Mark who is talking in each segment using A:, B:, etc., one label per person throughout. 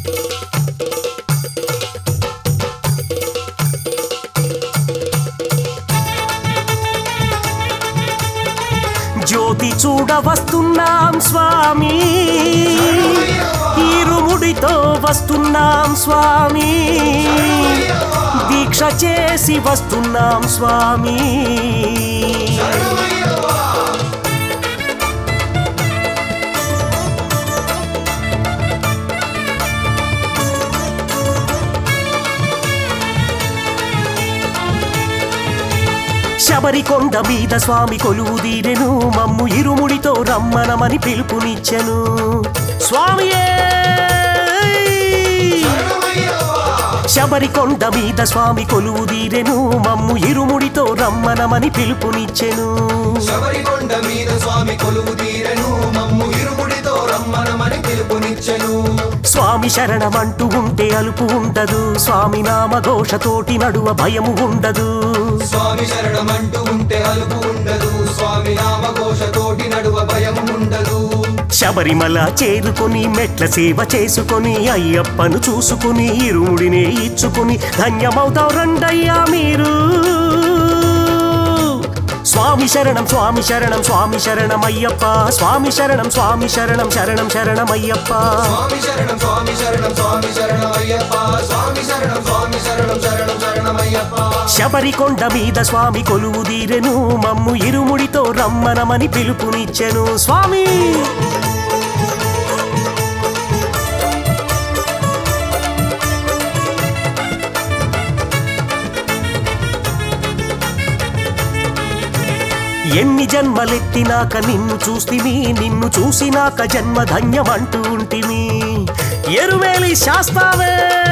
A: జ్యోతి చూడ వస్తున్నాం స్వామి ఇరుముడితో వస్తున్నాం స్వామి దీక్ష చేసి వస్తున్నాం స్వామి శబరికొండ మీద స్వామి కొలువు దీరెను మమ్ము ఇరుముడితో రమ్మనమని పిలుపునిచ్చెను స్వామియే శబరికొండ మీద స్వామి కొలువు దీరెను మమ్ము ఇరుముడితో రమ్మనమని పిలుపునిచ్చెను
B: శబరికొండ మీద స్వామి కొలువు తీరెను మమ్ము ఇరుముడితో రమ్మనమని పిలుపునిచ్చెను
A: స్వామి శరణమంటూ ఉంటే అలుపు ఉండదు స్వామి నామఘోషతోటి నడువ భయము ఉండదు
B: స్వామి శరణమంటూ ఉంటే అలుపు ఉండదు స్వామి నామఘోషతోటి నడువ భయము ఉండదు
A: శబరిమల చేరుకొని మెట్ల సేవ చేసుకొని అయ్యప్పను చూసుకుని ఇరుముడినే ఇచ్చుకుని ధన్యమవుతావు రండయ్యా మీరు స్వామి శరణం స్వామి శరణం స్వామి శరణం అయ్యప్ప స్వామి శరణం స్వామి శరణం శరణం శరణం అయ్యప్ప
B: స్వామి శరణం స్వామి శరణం స్వామి శరణం అయ్యప్ప స్వామి శరణం స్వామి శరణం శరణం శరణమయ్యప్ప
A: శబరికొండ మీద స్వామి కొలువు దీరెను మమ్ము ఇరుముడితో రమ్మనమని పిలుపునిచ్చెను స్వామి ఎన్ని జన్మలెత్తినాక నిన్ను చూస్తిమి నిన్ను చూసినాక జన్మ ధన్యమంటూ ఉంటిమి ఎరుమేలి శాస్తావే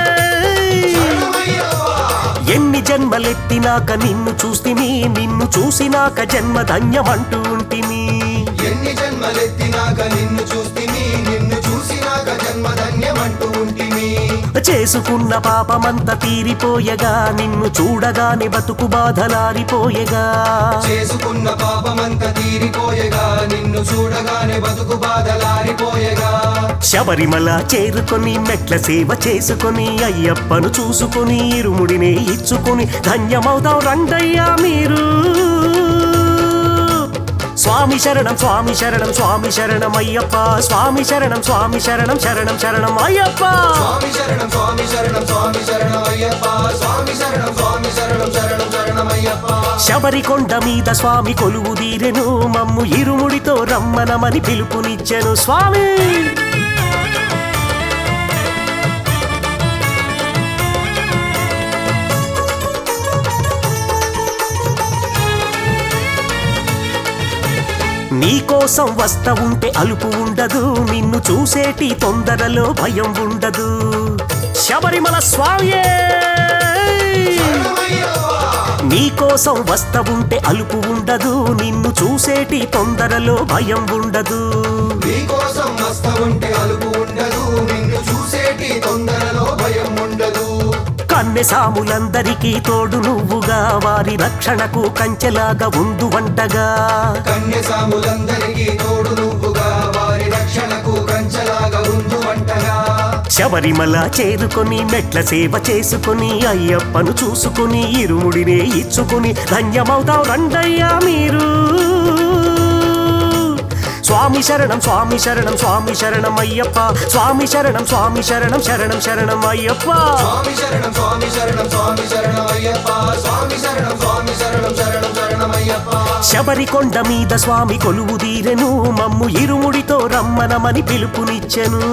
A: ఎన్ని జన్మలెత్తినాక నిన్ను చూస్తిమి నిన్ను చూసినాక జన్మ ధన్యమంటూ ఉంటిమి
B: ఎన్ని జన్మలెత్తినాక నిన్ను చూస్తిమి నిన్ను చూసినాక జన్మ ధన్యమంటూ ఉంటిమి
A: చేసుకున్న పాపమంత తీరిపోయగా నిన్ను చూడగానే బతుకు బాధలారిపోయగా
B: చేసుకున్న పాపమంత తీరిపోయగా నిన్ను చూడగానే బతుకు బాధలారిపోయగా
A: శబరిమల చేరుకొని మెట్ల సేవ చేసుకొని అయ్యప్పను చూసుకొని ఇరుముడినే ఇచ్చుకొని ధన్యమవుతాం రండయ్యా మీరు స్వామి శరణం స్వామి శరణం స్వామి శరణం అయ్యప్ప స్వామి శరణం స్వామి శరణం శరణం శరణం అయ్యప్ప
B: స్వామి శరణం స్వామి శరణం స్వామి శరణం అయ్యప్ప స్వామి శరణం స్వామి శరణం శరణం శరణమయ్యప్ప
A: శబరికొండ మీద స్వామి కొలువు దీరెను మమ్ము ఇరుముడితో రమ్మనమని పిలుపునిచ్చెను స్వామి నీకోసం వస్త ఉంటే అలుపు ఉండదు నిన్ను చూసేటి తొందరలో భయం ఉండదు శబరిమల స్వామియే నీకోసం వస్త ఉంటే అలుపు ఉండదు నిన్ను చూసేటి తొందరలో భయం ఉండదు
B: నీకోసం మస్త ఉంటే అలుపు ఉండదు నిన్ను చూసేటి తొందరలో భయం ఉండదు
A: కన్నె సాములందరికీ తోడు నువ్వుగా వారి రక్షణకు కంచెలాగా ఉండు వంటగా
B: కన్యసాములందరికీ తోడు నువ్వుగా వారి రక్షణకు కంచలాగా ఉండు వంటగా
A: శబరిమల చేరుకొని మెట్ల సేవ చేసుకొని అయ్యప్పను చూసుకుని ఇరుముడినే ఇచ్చుకుని ధన్యమవుతావు రండయ్యా మీరు స్వామి శరణం స్వామి శరణం స్వామి శరణం అయ్యప్ప స్వామి శరణం స్వామి శరణం శరణం శరణం అయ్యప్ప
B: స్వామి శరణం స్వామి శరణం స్వామి శరణం అయ్యప్ప స్వామి శరణం స్వామి శరణం శరణం శరణమయ్యప్ప
A: శబరికొండ మీద స్వామి కొలువు దీరెను మమ్ము ఇరుముడితో రమ్మనమని పిలుపునిచ్చెను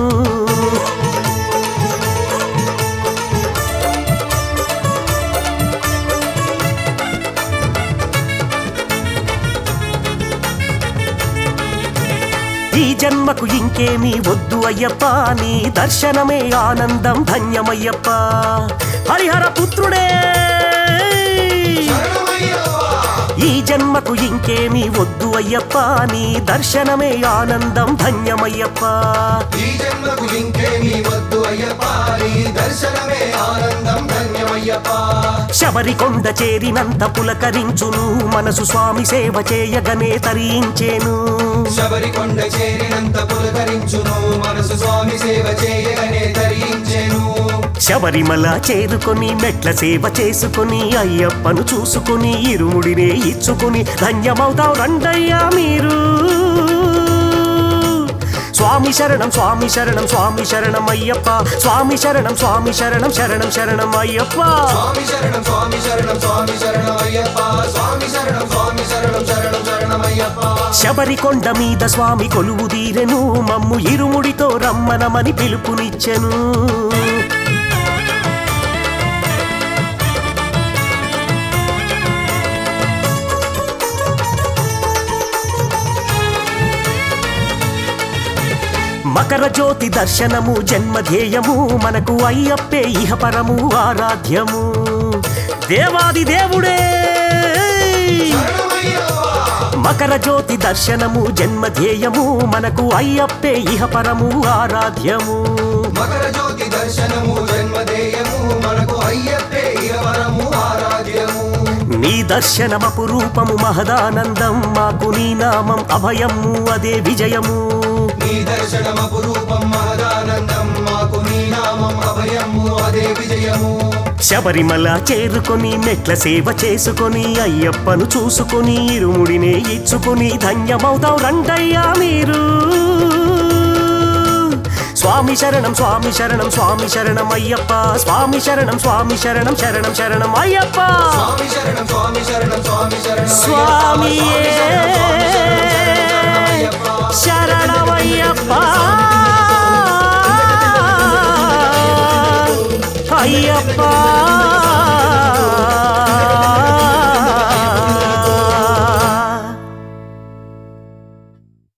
A: ఈ జన్మకు ఇంకేమీ వద్దు అయ్యప్ప నీ దర్శనమే ఆనందం ధన్యమయ్యప్ప హరిహర పుత్రుడే ఈ జన్మకు ఇంకేమీ వద్దు అయ్యప్ప నీ దర్శనమే ఆనందం ధన్యమయ్యప్ప
B: ఈ జన్మకు ఇంకేమీ వద్దు అయ్యప్ప నీ దర్శనమే ఆనందం ధన్యమయ్యప్ప
A: శబరికొండ చేరినంత పులకరించును మనసు స్వామి సేవ చేయగనే తరించేను
B: శబరికొండ చేరినంత పులకరించును మనసు స్వామి సేవ చేయగనే తరించెను
A: శబరిమల చేరుకొని మెట్ల సేవ చేసుకొని అయ్యప్పను చూసుకొని ఇరుముడినే ఇచ్చుకొని ధన్యమవుతావు రండయ్యా మీరు స్వామి శరణం స్వామి శరణం స్వామి శరణం అయ్యప్ప స్వామి శరణం స్వామి శరణం శరణం శరణం అయ్యప్ప
B: స్వామి శరణం స్వామి శరణం స్వామి శరణం అయ్యప్ప స్వామి శరణం స్వామి శరణం శరణం శరణం అయ్యప్ప
A: శబరి కొండ మీద స్వామి కొలువు తీరెను మమ్ము ఇరుముడితో రమ్మనమని పిలుపునిచ్చెను మకర జ్యోతి దర్శనము జన్మధ్యేయము మనకు అయ్యప్పే ఇహపరము ఆరాధ్యము దేవాది దేవుడే
B: శరణమయ్యప్ప
A: మకర జ్యోతి దర్శనము జన్మధ్యేయము మనకు అయ్యప్పే ఇహపరము ఆరాధ్యము
B: మకర జ్యోతి దర్శనము జన్మదేయము మనకు అయ్యప్పే ఇరవరము ఆరాధ్యము
A: నీ దర్శనమపు రూపము మహదానందం మాకు నీ నామం అభయము అదే విజయము
B: నీ దర్శనమపు రూపం మహదానందం మాకు నీ నామం అభయము అదే విజయము
A: శబరిమల చేరుకొని మెట్ల సేవ చేసుకొని అయ్యప్పను చూసుకొని ఇరుముడినే ఇచ్చుకొని ధన్యమవుతావు రండయ్యా మీరు స్వామి శరణం స్వామి శరణం స్వామి శరణం అయ్యప్ప స్వామి శరణం స్వామి శరణం శరణం శరణం అయ్యప్ప
B: స్వామి శరణం స్వామి శరణం స్వామి శరణం
A: స్వామియే
B: అయ్యప్ప
A: శరణమయ్యప్ప అయ్యప్ప